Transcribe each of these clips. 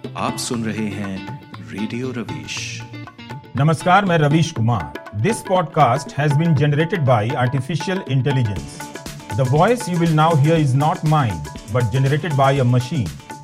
आप सुन रहे हैं रेडियो रवीश नमस्कार मैं Ravish Kumar this podcast has been generated by artificial intelligence the voice you will now hear is not mine but generated by a machine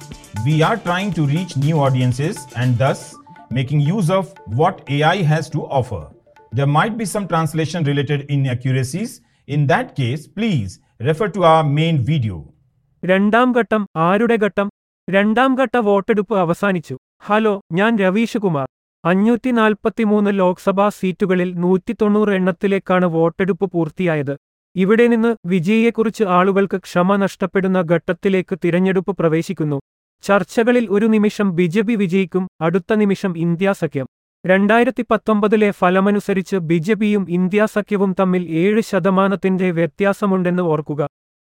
we are trying to reach new audiences and thus making use of what AI has to offer. There might be some translation related inaccuracies. In that case, please refer to our main video. രണ്ടാം ഘട്ടം ആരുടെ ഘട്ടം രണ്ടാം ഘട്ട വോട്ടെടുപ്പ് അവസാനിച്ചു hello ഞാൻ രവീഷ് കുമാർ അഞ്ഞൂറ്റി നാൽപ്പത്തിമൂന്ന് ലോക്സഭാ സീറ്റുകളിൽ നൂറ്റി തൊണ്ണൂറ് എണ്ണത്തിലേക്കാണ് വോട്ടെടുപ്പ് പൂർത്തിയായത് ഇവിടെ നിന്ന് വിജയിയെക്കുറിച്ച് ആളുകൾക്ക് ക്ഷമ നഷ്ടപ്പെടുന്ന ഘട്ടത്തിലേക്ക് തിരഞ്ഞെടുപ്പ് പ്രവേശിക്കുന്നു ചർച്ചകളിൽ ഒരു നിമിഷം ബിജെപി വിജയിക്കും അടുത്ത നിമിഷം ഇന്ത്യാ സഖ്യം രണ്ടായിരത്തി പത്തൊമ്പതിലെ ഫലമനുസരിച്ച് ബിജെപിയും ഇന്ത്യാ സഖ്യവും തമ്മിൽ ഏഴ് ശതമാനത്തിന്റെ വ്യത്യാസമുണ്ടെന്ന് ഓർക്കുക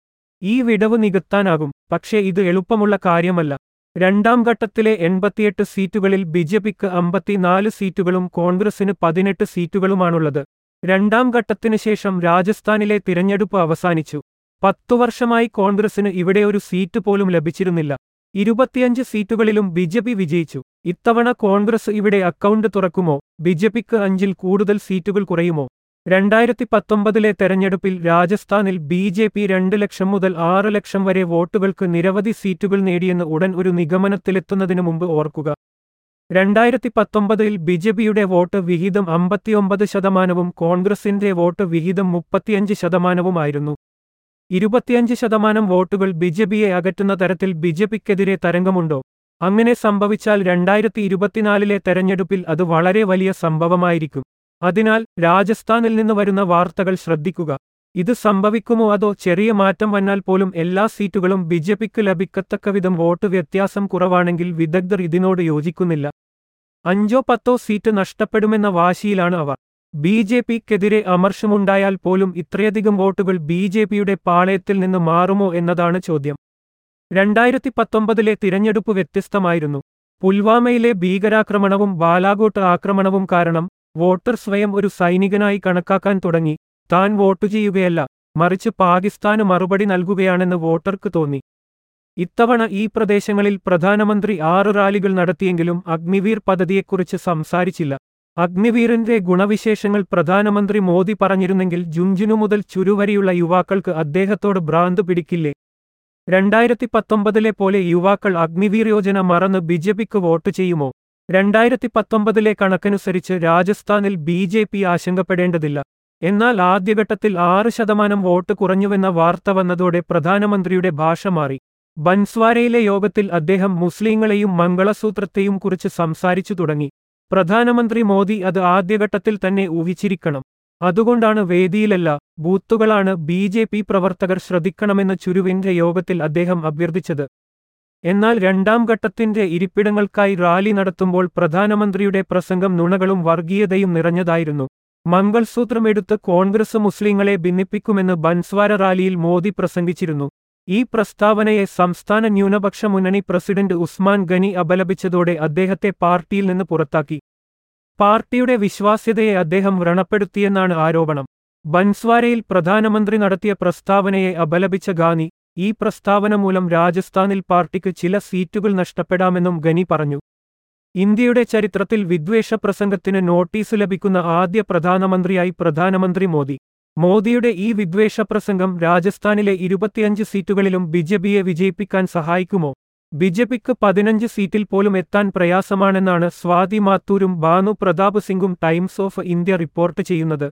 ഈ വിടവ് നികത്താനാകും പക്ഷേ ഇത് എളുപ്പമുള്ള കാര്യമല്ല രണ്ടാം ഘട്ടത്തിലെ എൺപത്തിയെട്ട് സീറ്റുകളിൽ ബിജെപിക്ക് അമ്പത്തിനാല് സീറ്റുകളും കോൺഗ്രസിന് പതിനെട്ട് സീറ്റുകളുമാണുള്ളത് രണ്ടാം ഘട്ടത്തിനു ശേഷം രാജസ്ഥാനിലെ തിരഞ്ഞെടുപ്പ് അവസാനിച്ചു പത്തു വർഷമായി കോൺഗ്രസിന് ഇവിടെ ഒരു സീറ്റ് പോലും ലഭിച്ചിരുന്നില്ല ഇരുപത്തിയഞ്ച് സീറ്റുകളിലും ബിജെപി വിജയിച്ചു ഇത്തവണ കോൺഗ്രസ് ഇവിടെ അക്കൗണ്ട് തുറക്കുമോ ബിജെപിക്ക് അഞ്ചിൽ കൂടുതൽ സീറ്റുകൾ കുറയുമോ രണ്ടായിരത്തി പത്തൊമ്പതിലെ തെരഞ്ഞെടുപ്പിൽ രാജസ്ഥാനിൽ ബി ജെ പി രണ്ട് ലക്ഷം മുതൽ ആറ് ലക്ഷം വരെ വോട്ടുകൾക്ക് നിരവധി സീറ്റുകൾ നേടിയെന്ന് ഉടൻ ഒരു നിഗമനത്തിലെത്തുന്നതിനു മുമ്പ് ഓർക്കുക രണ്ടായിരത്തി പത്തൊമ്പതിൽ ബിജെപിയുടെ വോട്ട് വിഹിതം അമ്പത്തിയൊമ്പത് ശതമാനവും കോൺഗ്രസിന്റെ വോട്ട് വിഹിതം മുപ്പത്തിയഞ്ച് ശതമാനവുമായിരുന്നു ഇരുപത്തിയഞ്ച് ശതമാനം വോട്ടുകൾ ബിജെപിയെ അകറ്റുന്ന തരത്തിൽ ബിജെപിക്കെതിരെ തരംഗമുണ്ടോ അങ്ങനെ സംഭവിച്ചാൽ രണ്ടായിരത്തി ഇരുപത്തിനാലിലെ തെരഞ്ഞെടുപ്പിൽ അത് വളരെ വലിയ സംഭവമായിരിക്കും അതിനാൽ രാജസ്ഥാനിൽ നിന്ന് വരുന്ന വാർത്തകൾ ശ്രദ്ധിക്കുക ഇത് സംഭവിക്കുമോ അതോ ചെറിയ മാറ്റം വന്നാൽ പോലും എല്ലാ സീറ്റുകളും ബിജെപിക്ക് ലഭിക്കത്തക്കവിധം വോട്ട് വ്യത്യാസം കുറവാണെങ്കിൽ വിദഗ്ധർ ഇതിനോട് യോജിക്കുന്നില്ല അഞ്ചോ പത്തോ സീറ്റ് നഷ്ടപ്പെടുമെന്ന വാശിയിലാണ് അവർ ബി ജെ പിക്കെതിരെ അമർഷമുണ്ടായാൽ പോലും ഇത്രയധികം വോട്ടുകൾ ബി ജെ പിയുടെ പാളയത്തിൽ നിന്ന് മാറുമോ എന്നതാണ് ചോദ്യം രണ്ടായിരത്തി പത്തൊമ്പതിലെ തിരഞ്ഞെടുപ്പ് വ്യത്യസ്തമായിരുന്നു പുൽവാമയിലെ ഭീകരാക്രമണവും ബാലാകോട്ട് ആക്രമണവും കാരണം വോട്ടർ സ്വയം ഒരു സൈനികനായി കണക്കാക്കാൻ തുടങ്ങി താൻ വോട്ടു ചെയ്യുകയല്ല മറിച്ച് പാകിസ്ഥാന് മറുപടി നൽകുകയാണെന്ന് വോട്ടർക്ക് തോന്നി ഇത്തവണ ഈ പ്രദേശങ്ങളിൽ പ്രധാനമന്ത്രി ആറ് റാലികൾ നടത്തിയെങ്കിലും അഗ്നിവീർ പദ്ധതിയെക്കുറിച്ച് സംസാരിച്ചില്ല അഗ്നിവീറിന്റെ ഗുണവിശേഷങ്ങൾ പ്രധാനമന്ത്രി മോദി പറഞ്ഞിരുന്നെങ്കിൽ ജുഞ്ചുനു മുതൽ ചുരുവരെയുള്ള യുവാക്കൾക്ക് അദ്ദേഹത്തോട് ഭ്രാന്ത് പിടിക്കില്ലേ രണ്ടായിരത്തി പത്തൊമ്പതിലെ പോലെ യുവാക്കൾ അഗ്നിവീർ യോജന മറന്ന് ബിജെപിക്ക് വോട്ട് ചെയ്യുമോ രണ്ടായിരത്തി പത്തൊമ്പതിലെ കണക്കനുസരിച്ച് രാജസ്ഥാനിൽ ബി ജെ പി ആശങ്കപ്പെടേണ്ടതില്ല എന്നാൽ ആദ്യഘട്ടത്തിൽ ആറ് ശതമാനം വോട്ട് കുറഞ്ഞുവെന്ന വാർത്ത വന്നതോടെ പ്രധാനമന്ത്രിയുടെ ഭാഷ മാറി ബൻസ്വാരയിലെ യോഗത്തിൽ അദ്ദേഹം മുസ്ലിങ്ങളെയും മംഗളസൂത്രത്തെയും കുറിച്ച് സംസാരിച്ചു തുടങ്ങി പ്രധാനമന്ത്രി മോദി അത് ആദ്യഘട്ടത്തിൽ തന്നെ ഊഹിച്ചിരിക്കണം അതുകൊണ്ടാണ് വേദിയിലല്ല ബൂത്തുകളാണ് ബി ജെ പി പ്രവർത്തകർ ശ്രദ്ധിക്കണമെന്ന് ചുരുവിന്റെ യോഗത്തിൽ അദ്ദേഹം അഭ്യർത്ഥിച്ചത് എന്നാൽ രണ്ടാം ഘട്ടത്തിന്റെ ഇരിപ്പിടങ്ങൾക്കായി റാലി നടത്തുമ്പോൾ പ്രധാനമന്ത്രിയുടെ പ്രസംഗം നുണകളും വർഗീയതയും നിറഞ്ഞതായിരുന്നു മംഗൾസൂത്രമെടുത്ത് കോൺഗ്രസ് മുസ്ലിങ്ങളെ ഭിന്നിപ്പിക്കുമെന്ന് ബൻസ്വാര റാലിയിൽ മോദി പ്രസംഗിച്ചിരുന്നു ഈ പ്രസ്താവനയെ സംസ്ഥാന ന്യൂനപക്ഷ മുന്നണി പ്രസിഡന്റ് ഉസ്മാൻ ഗനി അപലപിച്ചതോടെ അദ്ദേഹത്തെ പാർട്ടിയിൽ നിന്ന് പുറത്താക്കി പാർട്ടിയുടെ വിശ്വാസ്യതയെ അദ്ദേഹം വ്രണപ്പെടുത്തിയെന്നാണ് ആരോപണം ബൻസ്വാരയിൽ പ്രധാനമന്ത്രി നടത്തിയ പ്രസ്താവനയെ അപലപിച്ച ഗാനി ഈ പ്രസ്താവന മൂലം രാജസ്ഥാനിൽ പാർട്ടിക്ക് ചില സീറ്റുകൾ നഷ്ടപ്പെടാമെന്നും ഗനി പറഞ്ഞു ഇന്ത്യയുടെ ചരിത്രത്തിൽ വിദ്വേഷ പ്രസംഗത്തിന് നോട്ടീസ് ലഭിക്കുന്ന ആദ്യ പ്രധാനമന്ത്രിയായി പ്രധാനമന്ത്രി മോദി മോദിയുടെ ഈ വിദ്വേഷ പ്രസംഗം രാജസ്ഥാനിലെ ഇരുപത്തിയഞ്ച് സീറ്റുകളിലും ബിജെപിയെ വിജയിപ്പിക്കാൻ സഹായിക്കുമോ ബിജെപിക്ക് പതിനഞ്ച് സീറ്റിൽ പോലും എത്താൻ പ്രയാസമാണെന്നാണ് സ്വാതി മാത്തൂരും ബാനു പ്രതാപ് സിംഗും ടൈംസ് ഓഫ് ഇന്ത്യ റിപ്പോർട്ട് ചെയ്യുന്നത്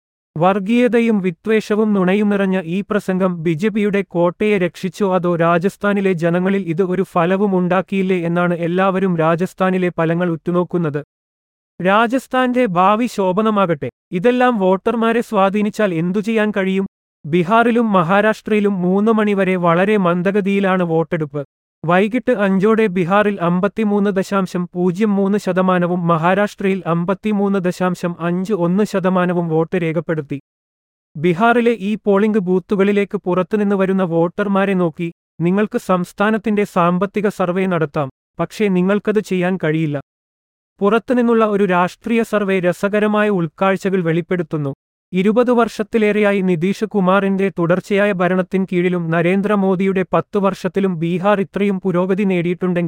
വർഗീയതയും വിദ്വേഷവും നുണയും നിറഞ്ഞ ഈ പ്രസംഗം ബിജെപിയുടെ കോട്ടയെ രക്ഷിച്ചോ അതോ രാജസ്ഥാനിലെ ജനങ്ങളിൽ ഇത് ഒരു ഫലവും ഉണ്ടാക്കിയില്ലേ എന്നാണ് എല്ലാവരും രാജസ്ഥാനിലെ ഫലങ്ങൾ ഉറ്റുനോക്കുന്നത് രാജസ്ഥാന്റെ ഭാവി ശോഭനമാകട്ടെ ഇതെല്ലാം വോട്ടർമാരെ സ്വാധീനിച്ചാൽ എന്തു ചെയ്യാൻ കഴിയും ബീഹാറിലും മഹാരാഷ്ട്രയിലും മൂന്ന് മണിവരെ വളരെ മന്ദഗതിയിലാണ് വോട്ടെടുപ്പ് വൈകിട്ട് അഞ്ചോടെ ബീഹാറിൽ അമ്പത്തിമൂന്ന് ദശാംശം പൂജ്യം മൂന്ന് ശതമാനവും മഹാരാഷ്ട്രയിൽ അമ്പത്തിമൂന്ന് ദശാംശം അഞ്ച് ഒന്ന് ശതമാനവും വോട്ട് രേഖപ്പെടുത്തി ബീഹാറിലെ ഈ പോളിംഗ് ബൂത്തുകളിലേക്ക് പുറത്തുനിന്ന് വരുന്ന വോട്ടർമാരെ നോക്കി നിങ്ങൾക്ക് സംസ്ഥാനത്തിന്റെ സാമ്പത്തിക സർവേ നടത്താം പക്ഷേ നിങ്ങൾക്കത് ചെയ്യാൻ കഴിയില്ല പുറത്തുനിന്നുള്ള ഒരു രാഷ്ട്രീയ സർവേ രസകരമായ ഉൾക്കാഴ്ചകൾ വെളിപ്പെടുത്തുന്നു ഇരുപത് വർഷത്തിലേറെയായി നിതീഷ് കുമാറിന്റെ തുടർച്ചയായ ഭരണത്തിൻ കീഴിലും നരേന്ദ്രമോദിയുടെ പത്തു വർഷത്തിലും ബീഹാർ ഇത്രയും പുരോഗതി നേടിയിട്ടുണ്ടെങ്കിൽ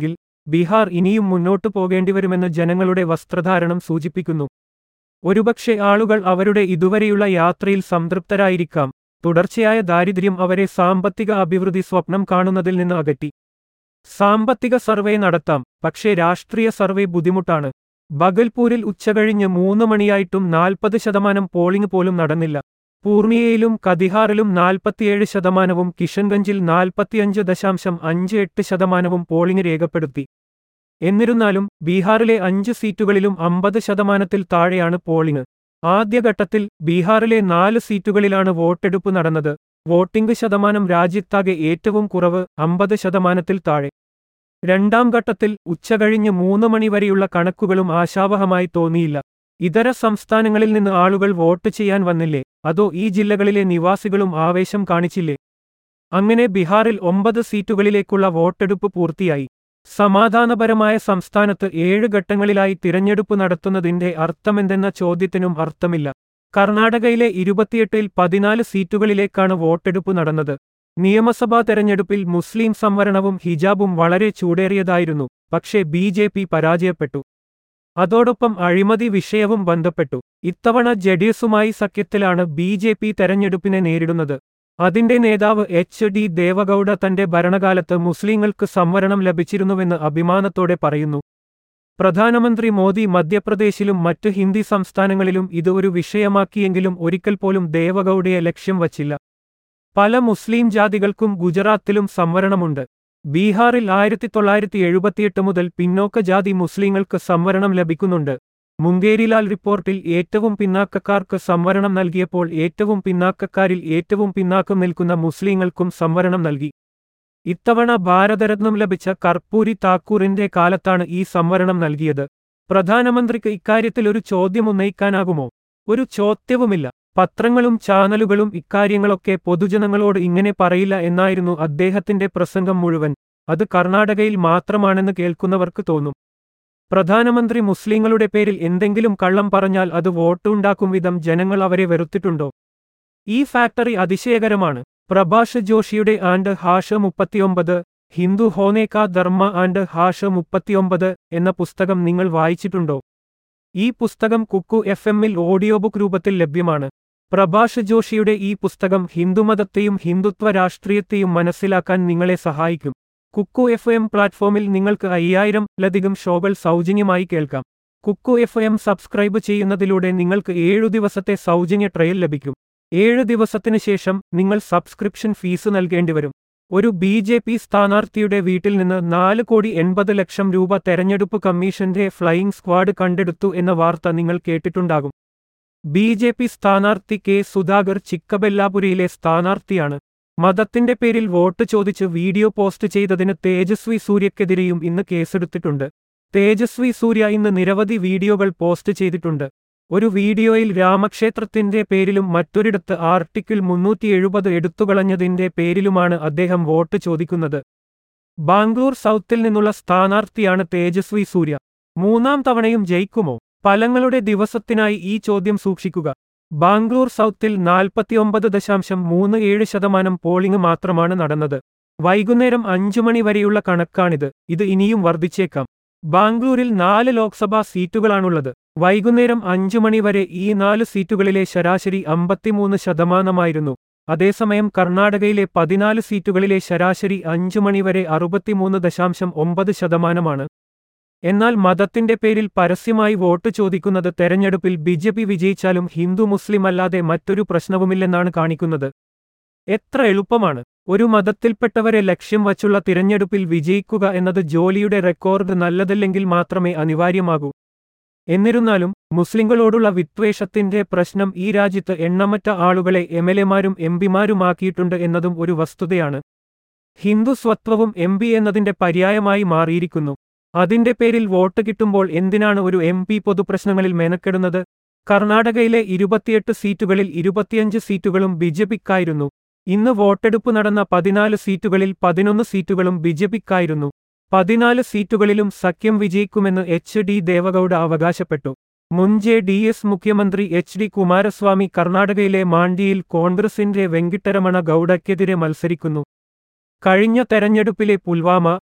ബീഹാർ ഇനിയും മുന്നോട്ടു പോകേണ്ടിവരുമെന്ന് ജനങ്ങളുടെ വസ്ത്രധാരണം സൂചിപ്പിക്കുന്നു ഒരുപക്ഷെ ആളുകൾ അവരുടെ ഇതുവരെയുള്ള യാത്രയിൽ സംതൃപ്തരായിരിക്കാം തുടർച്ചയായ ദാരിദ്ര്യം അവരെ സാമ്പത്തിക അഭിവൃദ്ധി സ്വപ്നം കാണുന്നതിൽ നിന്ന് അകറ്റി സാമ്പത്തിക സർവേ നടത്താം പക്ഷേ രാഷ്ട്രീയ സർവേ ബുദ്ധിമുട്ടാണ് ബഗൽപൂരിൽ ഉച്ചകഴിഞ്ഞ് മൂന്ന് മണിയായിട്ടും നാൽപ്പത് ശതമാനം പോളിംഗ് പോലും നടന്നില്ല പൂർണിയയിലും കതിഹാറിലും നാൽപ്പത്തിയേഴ് ശതമാനവും കിഷൻഗഞ്ചിൽ നാൽപ്പത്തിയഞ്ച് ദശാംശം അഞ്ച് എട്ട് ശതമാനവും പോളിംഗ് രേഖപ്പെടുത്തി എന്നിരുന്നാലും ബീഹാറിലെ അഞ്ച് സീറ്റുകളിലും അമ്പത് ശതമാനത്തിൽ താഴെയാണ് പോളിംഗ് ആദ്യഘട്ടത്തിൽ ബീഹാറിലെ നാല് സീറ്റുകളിലാണ് വോട്ടെടുപ്പ് നടന്നത് വോട്ടിംഗ് ശതമാനം രാജ്യത്താകെ ഏറ്റവും കുറവ് അമ്പത് ശതമാനത്തിൽ താഴെ രണ്ടാം ഘട്ടത്തിൽ ഉച്ചകഴിഞ്ഞ് മൂന്ന് മണിവരെയുള്ള കണക്കുകളും ആശാവഹമായി തോന്നിയില്ല ഇതര സംസ്ഥാനങ്ങളിൽ നിന്ന് ആളുകൾ വോട്ട് ചെയ്യാൻ വന്നില്ലേ അതോ ഈ ജില്ലകളിലെ നിവാസികളും ആവേശം കാണിച്ചില്ലേ അങ്ങനെ ബീഹാറിൽ ഒമ്പത് സീറ്റുകളിലേക്കുള്ള വോട്ടെടുപ്പ് പൂർത്തിയായി സമാധാനപരമായ സംസ്ഥാനത്ത് ഏഴ് ഘട്ടങ്ങളിലായി തിരഞ്ഞെടുപ്പ് നടത്തുന്നതിന്റെ അർത്ഥമെന്തെന്ന ചോദ്യത്തിനും അർത്ഥമില്ല കർണാടകയിലെ ഇരുപത്തിയെട്ടിൽ പതിനാല് സീറ്റുകളിലേക്കാണ് വോട്ടെടുപ്പ് നടന്നത് നിയമസഭാ തെരഞ്ഞെടുപ്പിൽ മുസ്ലിം സംവരണവും ഹിജാബും വളരെ ചൂടേറിയതായിരുന്നു പക്ഷേ ബി ജെ പി പരാജയപ്പെട്ടു അതോടൊപ്പം അഴിമതി വിഷയവും ബന്ധപ്പെട്ടു ഇത്തവണ ജെഡിഎസുമായി സഖ്യത്തിലാണ് ബി ജെ പി തെരഞ്ഞെടുപ്പിനെ നേരിടുന്നത് അതിന്റെ നേതാവ് എച്ച് ഡി ദേവഗൌഡ തന്റെ ഭരണകാലത്ത് മുസ്ലിങ്ങൾക്ക് സംവരണം ലഭിച്ചിരുന്നുവെന്ന് അഭിമാനത്തോടെ പറയുന്നു പ്രധാനമന്ത്രി മോദി മധ്യപ്രദേശിലും മറ്റു ഹിന്ദി സംസ്ഥാനങ്ങളിലും ഇത് ഒരു വിഷയമാക്കിയെങ്കിലും ഒരിക്കൽ പോലും ദേവഗൌഡയെ ലക്ഷ്യം വച്ചില്ല പല മുസ്ലിം ജാതികൾക്കും ഗുജറാത്തിലും സംവരണമുണ്ട് ബീഹാറിൽ ആയിരത്തി തൊള്ളായിരത്തി എഴുപത്തിയെട്ട് മുതൽ പിന്നോക്ക ജാതി മുസ്ലിങ്ങൾക്ക് സംവരണം ലഭിക്കുന്നുണ്ട് മുങ്കേരിലാൽ റിപ്പോർട്ടിൽ ഏറ്റവും പിന്നാക്കക്കാർക്ക് സംവരണം നൽകിയപ്പോൾ ഏറ്റവും പിന്നാക്കക്കാരിൽ ഏറ്റവും പിന്നാക്കം നിൽക്കുന്ന മുസ്ലിങ്ങൾക്കും സംവരണം നൽകി ഇത്തവണ ഭാരതരത്നം ലഭിച്ച കർപ്പൂരി താക്കൂറിന്റെ കാലത്താണ് ഈ സംവരണം നൽകിയത് പ്രധാനമന്ത്രിക്ക് ഇക്കാര്യത്തിൽ ഒരു ചോദ്യം ഉന്നയിക്കാനാകുമോ ഒരു ചോദ്യവുമില്ല പത്രങ്ങളും ചാനലുകളും ഇക്കാര്യങ്ങളൊക്കെ പൊതുജനങ്ങളോട് ഇങ്ങനെ പറയില്ല എന്നായിരുന്നു അദ്ദേഹത്തിന്റെ പ്രസംഗം മുഴുവൻ അത് കർണാടകയിൽ മാത്രമാണെന്ന് കേൾക്കുന്നവർക്ക് തോന്നും പ്രധാനമന്ത്രി മുസ്ലിങ്ങളുടെ പേരിൽ എന്തെങ്കിലും കള്ളം പറഞ്ഞാൽ അത് വോട്ടുണ്ടാക്കും വിധം ജനങ്ങൾ അവരെ വെറുത്തിട്ടുണ്ടോ ഈ ഫാക്ടറി അതിശയകരമാണ് പ്രഭാഷ് ജോഷിയുടെ ആൻഡ് ഹാഷ് മുപ്പത്തിയൊമ്പത് ഹിന്ദു ഹോനേക്ക ധർമ്മ ആൻഡ് ഹാഷ് മുപ്പത്തിയൊമ്പത് എന്ന പുസ്തകം നിങ്ങൾ വായിച്ചിട്ടുണ്ടോ ഈ പുസ്തകം കുക്കു എഫ് എമ്മിൽ ഓഡിയോ ബുക്ക് രൂപത്തിൽ ലഭ്യമാണ് പ്രഭാഷ് ജോഷിയുടെ ഈ പുസ്തകം ഹിന്ദുമതത്തെയും ഹിന്ദുത്വ രാഷ്ട്രീയത്തെയും മനസ്സിലാക്കാൻ നിങ്ങളെ സഹായിക്കും കുക്കു എഫ് എം പ്ലാറ്റ്ഫോമിൽ നിങ്ങൾക്ക് അയ്യായിരം ലധികം ഷോകൾ സൗജന്യമായി കേൾക്കാം കുക്കു എഫ് എം സബ്സ്ക്രൈബ് ചെയ്യുന്നതിലൂടെ നിങ്ങൾക്ക് ഏഴു ദിവസത്തെ സൗജന്യ ട്രയൽ ലഭിക്കും ഏഴ് ദിവസത്തിന് ശേഷം നിങ്ങൾ സബ്സ്ക്രിപ്ഷൻ ഫീസ് നൽകേണ്ടിവരും ഒരു ബി ജെ പി സ്ഥാനാർത്ഥിയുടെ വീട്ടിൽ നിന്ന് നാല് കോടി എൺപത് ലക്ഷം രൂപ തെരഞ്ഞെടുപ്പ് കമ്മീഷന്റെ ഫ്ലൈയിംഗ് സ്ക്വാഡ് കണ്ടെടുത്തു എന്ന വാർത്ത നിങ്ങൾ കേട്ടിട്ടുണ്ടാകും ബി ജെ പി സ്ഥാനാർത്ഥി കെ സുധാകർ ചിക്കബെല്ലാപുരിയിലെ സ്ഥാനാർത്ഥിയാണ് മതത്തിന്റെ പേരിൽ വോട്ട് ചോദിച്ച് വീഡിയോ പോസ്റ്റ് ചെയ്തതിന് തേജസ്വി സൂര്യക്കെതിരെയും ഇന്ന് കേസെടുത്തിട്ടുണ്ട് തേജസ്വി സൂര്യ ഇന്ന് നിരവധി വീഡിയോകൾ പോസ്റ്റ് ചെയ്തിട്ടുണ്ട് ഒരു വീഡിയോയിൽ രാമക്ഷേത്രത്തിന്റെ പേരിലും മറ്റൊരിടത്ത് ആർട്ടിക്കിൾ മുന്നൂറ്റി എഴുപത് എടുത്തുകളഞ്ഞതിന്റെ പേരിലുമാണ് അദ്ദേഹം വോട്ട് ചോദിക്കുന്നത് ബാംഗ്ലൂർ സൗത്തിൽ നിന്നുള്ള സ്ഥാനാർത്ഥിയാണ് തേജസ്വി സൂര്യ മൂന്നാം തവണയും ജയിക്കുമോ ഫലങ്ങളുടെ ദിവസത്തിനായി ഈ ചോദ്യം സൂക്ഷിക്കുക ബാംഗ്ലൂർ സൗത്തിൽ നാൽപ്പത്തിയൊമ്പത് ദശാംശം മൂന്ന് ഏഴ് ശതമാനം പോളിംഗ് മാത്രമാണ് നടന്നത് വൈകുന്നേരം അഞ്ചു മണി വരെയുള്ള കണക്കാണിത് ഇത് ഇനിയും വർദ്ധിച്ചേക്കാം ബാംഗ്ലൂരിൽ നാല് ലോക്സഭാ സീറ്റുകളാണുള്ളത് വൈകുന്നേരം അഞ്ചു മണി വരെ ഈ നാല് സീറ്റുകളിലെ ശരാശരി അമ്പത്തിമൂന്ന് ശതമാനമായിരുന്നു അതേസമയം കർണാടകയിലെ പതിനാല് സീറ്റുകളിലെ ശരാശരി അഞ്ചു മണിവരെ അറുപത്തിമൂന്ന് ദശാംശം ഒമ്പത് ശതമാനമാണ് എന്നാൽ മതത്തിന്റെ പേരിൽ പരസ്യമായി വോട്ട് ചോദിക്കുന്നത് തെരഞ്ഞെടുപ്പിൽ ബിജെപി വിജയിച്ചാലും ഹിന്ദു മുസ്ലിം അല്ലാതെ മറ്റൊരു പ്രശ്നവുമില്ലെന്നാണ് കാണിക്കുന്നത് എത്ര എളുപ്പമാണ് ഒരു മതത്തിൽപ്പെട്ടവരെ ലക്ഷ്യം വച്ചുള്ള തിരഞ്ഞെടുപ്പിൽ വിജയിക്കുക എന്നത് ജോലിയുടെ റെക്കോർഡ് നല്ലതല്ലെങ്കിൽ മാത്രമേ അനിവാര്യമാകൂ എന്നിരുന്നാലും മുസ്ലിങ്ങളോടുള്ള വിദ്വേഷത്തിന്റെ പ്രശ്നം ഈ രാജ്യത്ത് എണ്ണമറ്റ ആളുകളെ എംഎൽഎമാരും എംപിമാരുമാക്കിയിട്ടുണ്ട് എന്നതും ഒരു വസ്തുതയാണ് ഹിന്ദു സ്വത്വവും എം പി എന്നതിന്റെ പര്യായമായി മാറിയിരിക്കുന്നു അതിന്റെ പേരിൽ വോട്ട് കിട്ടുമ്പോൾ എന്തിനാണ് ഒരു എം പി പൊതുപ്രശ്നങ്ങളിൽ മെനക്കെടുന്നത് കർണാടകയിലെ ഇരുപത്തിയെട്ട് സീറ്റുകളിൽ ഇരുപത്തിയഞ്ച് സീറ്റുകളും ബിജെപിക്കായിരുന്നു ഇന്ന് വോട്ടെടുപ്പ് നടന്ന പതിനാല് സീറ്റുകളിൽ പതിനൊന്ന് സീറ്റുകളും ബിജെപിക്കായിരുന്നു പതിനാല് സീറ്റുകളിലും സഖ്യം വിജയിക്കുമെന്ന് എച്ച് ഡി ദേവഗൌഡ അവകാശപ്പെട്ടു മുൻ ജെ ഡി എസ് മുഖ്യമന്ത്രി എച്ച് ഡി കുമാരസ്വാമി കർണാടകയിലെ മാണ്ഡിയിൽ കോൺഗ്രസിന്റെ വെങ്കിട്ടരമണ ഗൌഡയ്ക്കെതിരെ മത്സരിക്കുന്നു കഴിഞ്ഞ തെരഞ്ഞെടുപ്പിലെ പുൽവാമ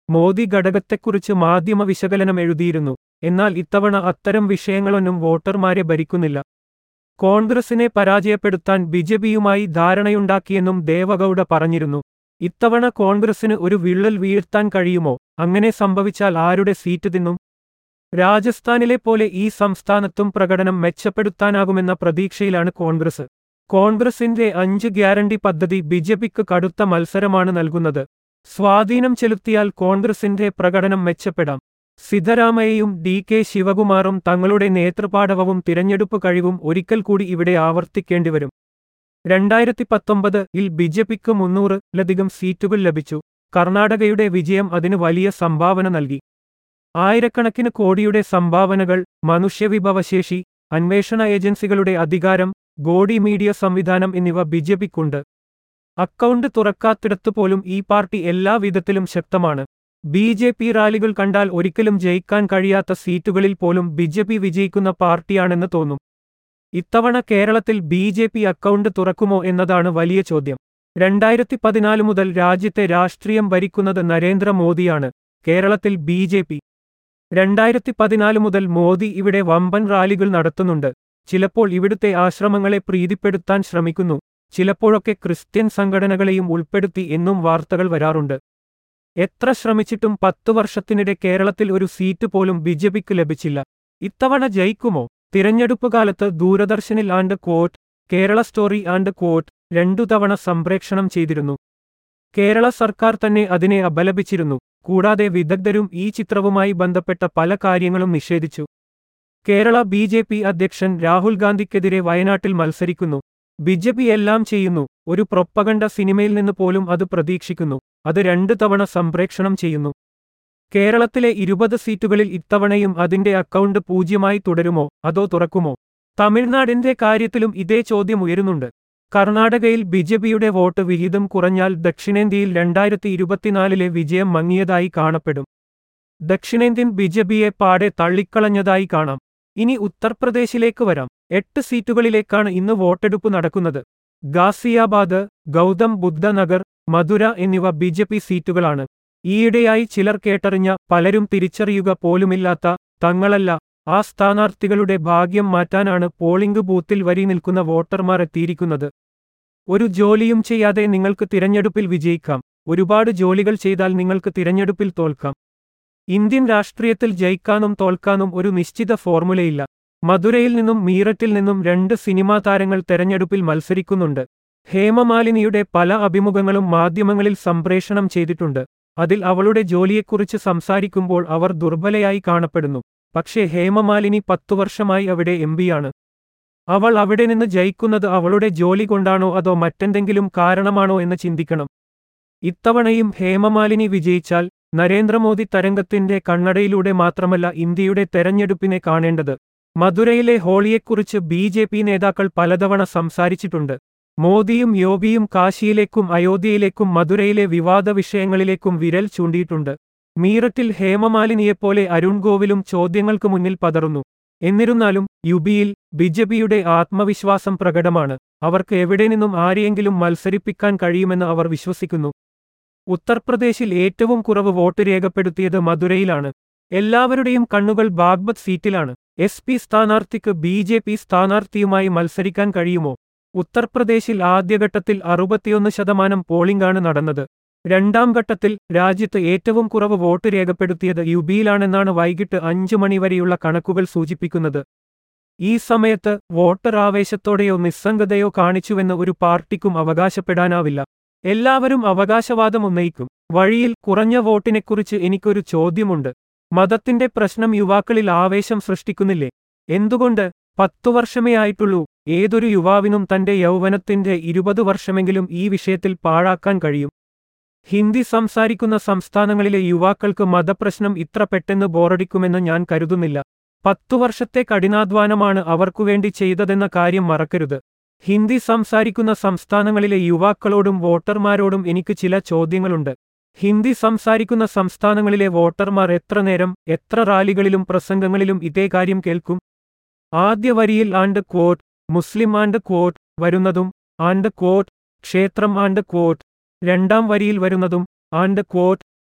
മോദി ഘടകത്തെക്കുറിച്ച് മാധ്യമ വിശകലനം എഴുതിയിരുന്നു എന്നാൽ ഇത്തവണ അത്തരം വിഷയങ്ങളൊന്നും വോട്ടർമാരെ ഭരിക്കുന്നില്ല കോൺഗ്രസിനെ പരാജയപ്പെടുത്താൻ ബിജെപിയുമായി ധാരണയുണ്ടാക്കിയെന്നും ദേവഗൌഡ പറഞ്ഞിരുന്നു ഇത്തവണ കോൺഗ്രസിന് ഒരു വിള്ളൽ വീഴ്ത്താൻ കഴിയുമോ അങ്ങനെ സംഭവിച്ചാൽ ആരുടെ സീറ്റ് തിന്നും രാജസ്ഥാനിലെ പോലെ ഈ സംസ്ഥാനത്തും പ്രകടനം മെച്ചപ്പെടുത്താനാകുമെന്ന പ്രതീക്ഷയിലാണ് കോൺഗ്രസ് കോൺഗ്രസിന്റെ അഞ്ച് ഗ്യാരണ്ടി പദ്ധതി ബിജെപിക്ക് കടുത്ത മത്സരമാണ് നൽകുന്നത് സ്വാധീനം ചെലുത്തിയാൽ കോൺഗ്രസിന്റെ പ്രകടനം മെച്ചപ്പെടാം സിദ്ധരാമയ്യയും ഡി കെ ശിവകുമാറും തങ്ങളുടെ നേതൃപാടവവും തിരഞ്ഞെടുപ്പ് കഴിവും ഒരിക്കൽ കൂടി ഇവിടെ ആവർത്തിക്കേണ്ടിവരും രണ്ടായിരത്തി പത്തൊമ്പത് ഇൽ ബിജെപിക്ക് മുന്നൂറിലധികം സീറ്റുകൾ ലഭിച്ചു കർണാടകയുടെ വിജയം അതിന് വലിയ സംഭാവന നൽകി ആയിരക്കണക്കിന് കോടിയുടെ സംഭാവനകൾ മനുഷ്യവിഭവശേഷി അന്വേഷണ ഏജൻസികളുടെ അധികാരം ഗോഡി മീഡിയ സംവിധാനം എന്നിവ ബിജെപിക്കുണ്ട് അക്കൗണ്ട് തുറക്കാത്തിടത്തു പോലും ഈ പാർട്ടി എല്ലാ വിധത്തിലും ശക്തമാണ് ബി ജെ പി റാലികൾ കണ്ടാൽ ഒരിക്കലും ജയിക്കാൻ കഴിയാത്ത സീറ്റുകളിൽ പോലും ബിജെപി വിജയിക്കുന്ന പാർട്ടിയാണെന്ന് തോന്നും ഇത്തവണ കേരളത്തിൽ ബി ജെ പി അക്കൗണ്ട് തുറക്കുമോ എന്നതാണ് വലിയ ചോദ്യം രണ്ടായിരത്തി പതിനാല് മുതൽ രാജ്യത്തെ രാഷ്ട്രീയം ഭരിക്കുന്നത് നരേന്ദ്രമോദിയാണ് കേരളത്തിൽ ബി ജെ പി രണ്ടായിരത്തി പതിനാല് മുതൽ മോദി ഇവിടെ വമ്പൻ റാലികൾ നടത്തുന്നുണ്ട് ചിലപ്പോൾ ഇവിടുത്തെ ആശ്രമങ്ങളെ പ്രീതിപ്പെടുത്താൻ ശ്രമിക്കുന്നു ചിലപ്പോഴൊക്കെ ക്രിസ്ത്യൻ സംഘടനകളെയും ഉൾപ്പെടുത്തി എന്നും വാർത്തകൾ വരാറുണ്ട് എത്ര ശ്രമിച്ചിട്ടും പത്തു വർഷത്തിനിടെ കേരളത്തിൽ ഒരു സീറ്റ് പോലും ബിജെപിക്ക് ലഭിച്ചില്ല ഇത്തവണ ജയിക്കുമോ തിരഞ്ഞെടുപ്പ് കാലത്ത് ദൂരദർശനിൽ and quote Kerala story and quote രണ്ടു തവണ സംപ്രേക്ഷണം ചെയ്തിരുന്നു കേരള സർക്കാർ തന്നെ അതിനെ അപലപിച്ചിരുന്നു കൂടാതെ വിദഗ്ധരും ഈ ചിത്രവുമായി ബന്ധപ്പെട്ട പല കാര്യങ്ങളും നിഷേധിച്ചു കേരള ബി ജെ പി അധ്യക്ഷൻ രാഹുൽ ഗാന്ധിക്കെതിരെ വയനാട്ടിൽ മത്സരിക്കുന്നു ബിജെപി എല്ലാം ചെയ്യുന്നു ഒരു പ്രൊപ്പകണ്ട സിനിമയിൽ നിന്ന് പോലും അത് പ്രതീക്ഷിക്കുന്നു അത് രണ്ടു തവണ സംപ്രേക്ഷണം ചെയ്യുന്നു കേരളത്തിലെ ഇരുപത് സീറ്റുകളിൽ ഇത്തവണയും അതിന്റെ അക്കൗണ്ട് പൂജ്യമായി തുടരുമോ അതോ തുറക്കുമോ തമിഴ്നാടിന്റെ കാര്യത്തിലും ഇതേ ചോദ്യം ഉയരുന്നുണ്ട് കർണാടകയിൽ ബിജെപിയുടെ വോട്ട് വിഹിതം കുറഞ്ഞാൽ ദക്ഷിണേന്ത്യയിൽ രണ്ടായിരത്തി ഇരുപത്തിനാലിലെ വിജയം മങ്ങിയതായി കാണപ്പെടും ദക്ഷിണേന്ത്യൻ ബിജെപിയെ പാടെ തള്ളിക്കളഞ്ഞതായി കാണാം ഇനി ഉത്തർപ്രദേശിലേക്ക് വരാം എട്ട് സീറ്റുകളിലേക്കാണ് ഇന്ന് വോട്ടെടുപ്പ് നടക്കുന്നത് ഗാസിയാബാദ് ഗൗതം ബുദ്ധനഗർ മധുര എന്നിവ ബിജെപി സീറ്റുകളാണ് ഈയിടെയായി ചിലർ കേട്ടറിഞ്ഞ പലരും തിരിച്ചറിയുക പോലുമില്ലാത്ത തങ്ങളല്ല ആ സ്ഥാനാർത്ഥികളുടെ ഭാഗ്യം മാറ്റാനാണ് പോളിംഗ് ബൂത്തിൽ വരി നിൽക്കുന്ന വോട്ടർമാർ എത്തിയിരിക്കുന്നത് ഒരു ജോലിയും ചെയ്യാതെ നിങ്ങൾക്ക് തിരഞ്ഞെടുപ്പിൽ വിജയിക്കാം ഒരുപാട് ജോലികൾ ചെയ്താൽ നിങ്ങൾക്ക് തിരഞ്ഞെടുപ്പിൽ തോൽക്കാം ഇന്ത്യൻ രാഷ്ട്രീയത്തിൽ ജയിക്കാനും തോൽക്കാനും ഒരു നിശ്ചിത ഫോർമുലയില്ല മധുരയിൽ നിന്നും മീററ്റിൽ നിന്നും രണ്ട് സിനിമാ താരങ്ങൾ തെരഞ്ഞെടുപ്പിൽ മത്സരിക്കുന്നുണ്ട് ഹേമമാലിനിയുടെ പല അഭിമുഖങ്ങളും മാധ്യമങ്ങളിൽ സംപ്രേഷണം ചെയ്തിട്ടുണ്ട് അതിൽ അവളുടെ ജോലിയെക്കുറിച്ച് സംസാരിക്കുമ്പോൾ അവർ ദുർബലയായി കാണപ്പെടുന്നു പക്ഷേ ഹേമമാലിനി പത്തു വർഷമായി അവിടെ എംപിയാണ് അവൾ അവിടെ നിന്ന് ജയിക്കുന്നത് അവളുടെ ജോലി കൊണ്ടാണോ അതോ മറ്റെന്തെങ്കിലും കാരണമാണോ എന്ന് ചിന്തിക്കണം ഇത്തവണയും ഹേമമാലിനി വിജയിച്ചാൽ നരേന്ദ്രമോദി തരംഗത്തിന്റെ കണ്ണടയിലൂടെ മാത്രമല്ല ഇന്ത്യയുടെ തെരഞ്ഞെടുപ്പിനെ കാണേണ്ടത് മധുരയിലെ ഹോളിയെക്കുറിച്ച് ബി ജെ പി നേതാക്കൾ പലതവണ സംസാരിച്ചിട്ടുണ്ട് മോദിയും യോഗിയും കാശിയിലേക്കും അയോധ്യയിലേക്കും മധുരയിലെ വിവാദ വിഷയങ്ങളിലേക്കും വിരൽ ചൂണ്ടിയിട്ടുണ്ട് മീററ്റിൽ ഹേമമാലിനിയെപ്പോലെ അരുൺ ഗോവിലും ചോദ്യങ്ങൾക്ക് മുന്നിൽ പതറുന്നു എന്നിരുന്നാലും യുപിയിൽ ബിജെപിയുടെ ആത്മവിശ്വാസം പ്രകടമാണ് അവർക്ക് എവിടെ നിന്നും ആരെയെങ്കിലും മത്സരിപ്പിക്കാൻ കഴിയുമെന്ന് അവർ വിശ്വസിക്കുന്നു ഉത്തർപ്രദേശിൽ ഏറ്റവും കുറവ് വോട്ട് രേഖപ്പെടുത്തിയത് മധുരയിലാണ് എല്ലാവരുടെയും കണ്ണുകൾ ബാഗ്ബത്ത് സീറ്റിലാണ് എസ് പി സ്ഥാനാർത്ഥിക്ക് ബി ജെ പി സ്ഥാനാർത്ഥിയുമായി മത്സരിക്കാൻ കഴിയുമോ ഉത്തർപ്രദേശിൽ ആദ്യഘട്ടത്തിൽ അറുപത്തിയൊന്ന് ശതമാനം പോളിംഗാണ് നടന്നത് രണ്ടാം ഘട്ടത്തിൽ രാജ്യത്ത് ഏറ്റവും കുറവ് വോട്ട് രേഖപ്പെടുത്തിയത് യുപിയിലാണെന്നാണ് വൈകിട്ട് അഞ്ചു മണിവരെയുള്ള കണക്കുകൾ സൂചിപ്പിക്കുന്നത് ഈ സമയത്ത് വോട്ടർ ആവേശത്തോടെയോ നിസ്സംഗതയോ കാണിച്ചുവെന്ന് ഒരു പാർട്ടിക്കും അവകാശപ്പെടാനാവില്ല എല്ലാവരും അവകാശവാദം ഉന്നയിക്കും വഴിയിൽ കുറഞ്ഞ വോട്ടിനെക്കുറിച്ച് എനിക്കൊരു ചോദ്യമുണ്ട് മതത്തിന്റെ പ്രശ്നം യുവാക്കളിൽ ആവേശം സൃഷ്ടിക്കുന്നില്ലേ എന്തുകൊണ്ട് പത്തു വർഷമേ ആയിട്ടുള്ളൂ ഏതൊരു യുവാവിനും തന്റെ യൗവനത്തിന്റെ ഇരുപത് വർഷമെങ്കിലും ഈ വിഷയത്തിൽ പാഴാക്കാൻ കഴിയും ഹിന്ദി സംസാരിക്കുന്ന സംസ്ഥാനങ്ങളിലെ യുവാക്കൾക്ക് മതപ്രശ്നം ഇത്ര പെട്ടെന്ന് ബോറടിക്കുമെന്ന് ഞാൻ കരുതുന്നില്ല പത്തു വർഷത്തെ കഠിനാധ്വാനമാണ് അവർക്കുവേണ്ടി ചെയ്തതെന്ന കാര്യം മറക്കരുത് ഹിന്ദി സംസാരിക്കുന്ന സംസ്ഥാനങ്ങളിലെ യുവാക്കളോടും വോട്ടർമാരോടും എനിക്ക് ചില ചോദ്യങ്ങളുണ്ട് ഹിന്ദി സംസാരിക്കുന്ന സംസ്ഥാനങ്ങളിലെ വോട്ടർമാർ എത്ര നേരം എത്ര റാലികളിലും പ്രസംഗങ്ങളിലും ഇതേ കാര്യം കേൾക്കും ആദ്യ വരിയിൽ ആണ്ട് ക്വോട്ട് മുസ്ലിം ആണ്ട് ക്വോട്ട് വരുന്നതും ആണ്ട് ക്വോട്ട് ക്ഷേത്രം ആണ്ട് ക്വോട്ട് രണ്ടാം വരിയിൽ വരുന്നതും ആണ്ട് ക്വോട്ട്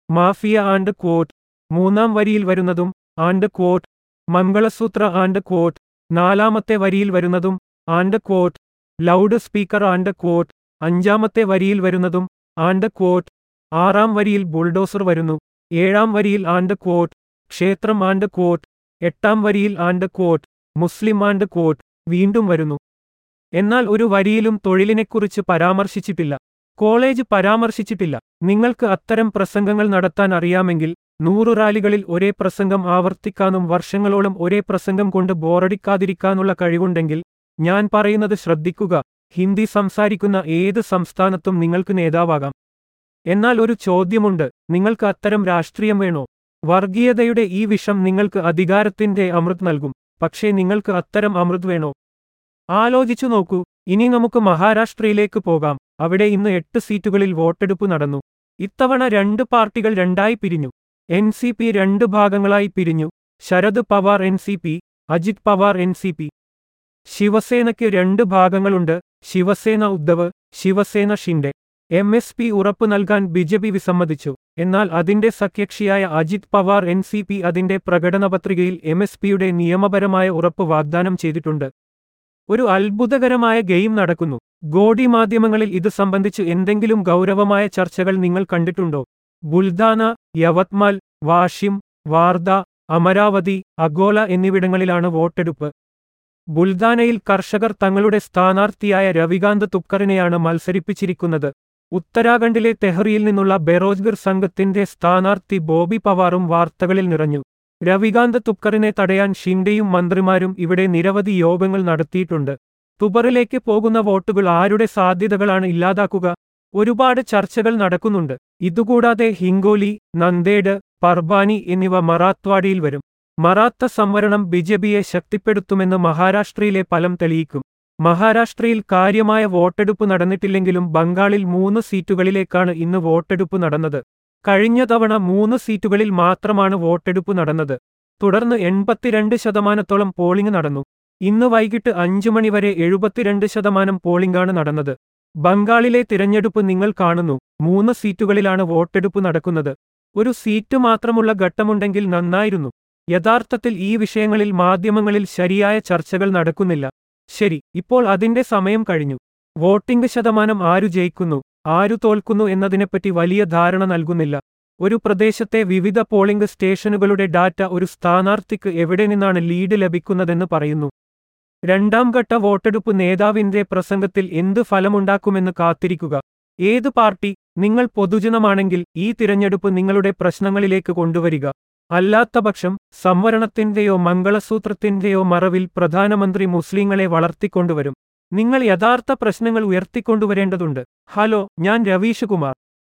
മാഫിയ ആൻഡ് ക്വോട്ട് മൂന്നാം വരിയിൽ വരുന്നതും and quote mangalsutra and quote നാലാമത്തെ വരിയിൽ വരുന്നതും and quote loud speaker and quote അഞ്ചാമത്തെ വരിയിൽ വരുന്നതും ആൻഡ് ക്വോട്ട് ആറാം വരിയിൽ ബുൾഡോസർ വരുന്നു ഏഴാം വരിയിൽ ആൻഡ് ക്വോട്ട് ക്ഷേത്രം ആൻഡ് ക്വോട്ട് എട്ടാം വരിയിൽ and quote Muslim and quote വീണ്ടും വരുന്നു എന്നാൽ ഒരു വരിയിലും തൊഴിലിനെക്കുറിച്ച് പരാമർശിച്ചിട്ടില്ല കോളേജ് പരാമർശിച്ചിട്ടില്ല നിങ്ങൾക്ക് അത്തരം പ്രസംഗങ്ങൾ നടത്താൻ അറിയാമെങ്കിൽ നൂറു റാലികളിൽ ഒരേ പ്രസംഗം ആവർത്തിക്കാനും വർഷങ്ങളോളം ഒരേ പ്രസംഗം കൊണ്ട് ബോറടിക്കാതിരിക്കാനുള്ള കഴിവുണ്ടെങ്കിൽ ഞാൻ പറയുന്നത് ശ്രദ്ധിക്കുക ഹിന്ദി സംസാരിക്കുന്ന ഏത് സംസ്ഥാനത്തും നിങ്ങൾക്ക് നേതാവാകാം എന്നാൽ ഒരു ചോദ്യമുണ്ട് നിങ്ങൾക്ക് അത്തരം രാഷ്ട്രീയം വേണോ വർഗീയതയുടെ ഈ വിഷം നിങ്ങൾക്ക് അധികാരത്തിന്റെ അമൃത് നൽകും പക്ഷേ നിങ്ങൾക്ക് അത്തരം അമൃത് വേണോ ആലോചിച്ചു നോക്കൂ ഇനി നമുക്ക് മഹാരാഷ്ട്രയിലേക്ക് പോകാം അവിടെ ഇന്ന് എട്ട് സീറ്റുകളിൽ വോട്ടെടുപ്പ് നടന്നു ഇത്തവണ രണ്ട് പാർട്ടികൾ രണ്ടായി പിരിഞ്ഞു എൻ സി പി രണ്ട് ഭാഗങ്ങളായി പിരിഞ്ഞു Sharad Pawar N C P Ajit Pawar N C P ശിവസേനയ്ക്ക് രണ്ട് ഭാഗങ്ങളുണ്ട് Shiv Sena Uddhav Shiv Sena Shinde M S P ഉറപ്പു നൽകാൻ ബിജെപി വിസമ്മതിച്ചു എന്നാൽ അതിന്റെ സഖ്യകക്ഷിയായ Ajit Pawar N C P അതിന്റെ പ്രകടനപത്രികയിൽ എം എസ് പിയുടെ നിയമപരമായ ഉറപ്പ് വാഗ്ദാനം ചെയ്തിട്ടുണ്ട് ഒരു അത്ഭുതകരമായ ഗെയിം നടക്കുന്നു ഗോഡി മാധ്യമങ്ങളിൽ ഇത് സംബന്ധിച്ച് എന്തെങ്കിലും ഗൗരവമായ ചർച്ചകൾ നിങ്ങൾ കണ്ടിട്ടുണ്ടോ ബുൽദാന യവത്മാൽ വാഷിം വാർദ അമരാവതി അഗോല എന്നിവിടങ്ങളിലാണ് വോട്ടെടുപ്പ് ബുൽദാനയിൽ കർഷകർ തങ്ങളുടെ സ്ഥാനാർത്ഥിയായ രവികാന്ത് തുക്കറിനെയാണ് മത്സരിപ്പിച്ചിരിക്കുന്നത് ഉത്തരാഖണ്ഡിലെ തെഹ്റിയിൽ നിന്നുള്ള ബെറോജ്ഗർ സംഘത്തിന്റെ സ്ഥാനാർത്ഥി ബോബി പവാറും വാർത്തകളിൽ നിറഞ്ഞു രവികാന്ത് തുക്കറിനെ തടയാൻ ഷിൻഡെയും മന്ത്രിമാരും ഇവിടെ നിരവധി യോഗങ്ങൾ നടത്തിയിട്ടുണ്ട് തുബറിലേക്ക് പോകുന്ന വോട്ടുകൾ ആരുടെ സാധ്യതകളാണ് ഇല്ലാതാക്കുക ഒരുപാട് ചർച്ചകൾ നടക്കുന്നുണ്ട് ഇതുകൂടാതെ ഹിങ്കോലി നന്ദേഡ് പർബാനി എന്നിവ മറാത്വാഡിയിൽ വരും മറാത്ത സംവരണം ബിജെപിയെ ശക്തിപ്പെടുത്തുമെന്ന് മഹാരാഷ്ട്രയിലെ ഫലം തെളിയിക്കും മഹാരാഷ്ട്രയിൽ കാര്യമായ വോട്ടെടുപ്പ് നടന്നിട്ടില്ലെങ്കിലും ബംഗാളിൽ മൂന്ന് സീറ്റുകളിലേക്കാണ് ഇന്ന് വോട്ടെടുപ്പ് നടന്നത് കഴിഞ്ഞ തവണ മൂന്ന് സീറ്റുകളിൽ മാത്രമാണ് വോട്ടെടുപ്പ് നടന്നത് തുടർന്ന് എൺപത്തിരണ്ട് ശതമാനത്തോളം പോളിംഗ് നടന്നു ഇന്ന് വൈകിട്ട് അഞ്ചു മണിവരെ എഴുപത്തിരണ്ട് ശതമാനം പോളിംഗാണ് നടന്നത് ബംഗാളിലെ തിരഞ്ഞെടുപ്പ് നിങ്ങൾ കാണുന്നു മൂന്ന് സീറ്റുകളിലാണ് വോട്ടെടുപ്പ് നടക്കുന്നത് ഒരു സീറ്റ് മാത്രമുള്ള ഘട്ടമുണ്ടെങ്കിൽ നന്നായിരുന്നു യഥാർത്ഥത്തിൽ ഈ വിഷയങ്ങളിൽ മാധ്യമങ്ങളിൽ ശരിയായ ചർച്ചകൾ നടക്കുന്നില്ല ശരി ഇപ്പോൾ അതിന്റെ സമയം കഴിഞ്ഞു വോട്ടിംഗ് ശതമാനം ആരു ജയിക്കുന്നു ആരു തോൽക്കുന്നു എന്നതിനെപ്പറ്റി വലിയ ധാരണ നൽകുന്നില്ല ഒരു പ്രദേശത്തെ വിവിധ പോളിംഗ് സ്റ്റേഷനുകളുടെ ഡാറ്റ ഒരു സ്ഥാനാർത്ഥിക്ക് എവിടെ നിന്നാണ് ലീഡ് ലഭിക്കുന്നതെന്ന് പറയുന്നു രണ്ടാം ഘട്ട വോട്ടെടുപ്പ് നേതാവിന്റെ പ്രസംഗത്തിൽ എന്ത് ഫലമുണ്ടാക്കുമെന്ന് കാത്തിരിക്കുക ഏത് പാർട്ടി നിങ്ങൾ പൊതുജനമാണെങ്കിൽ ഈ തിരഞ്ഞെടുപ്പ് നിങ്ങളുടെ പ്രശ്നങ്ങളിലേക്ക് കൊണ്ടുവരിക അല്ലാത്തപക്ഷം സംവരണത്തിന്റെയോ മംഗളസൂത്രത്തിന്റെയോ മറവിൽ പ്രധാനമന്ത്രി മുസ്ലിങ്ങളെ വളർത്തിക്കൊണ്ടുവരും നിങ്ങൾ യഥാർത്ഥ പ്രശ്നങ്ങൾ ഉയർത്തിക്കൊണ്ടുവരേണ്ടതുണ്ട് ഹലോ ഞാൻ രവീഷ് കുമാർ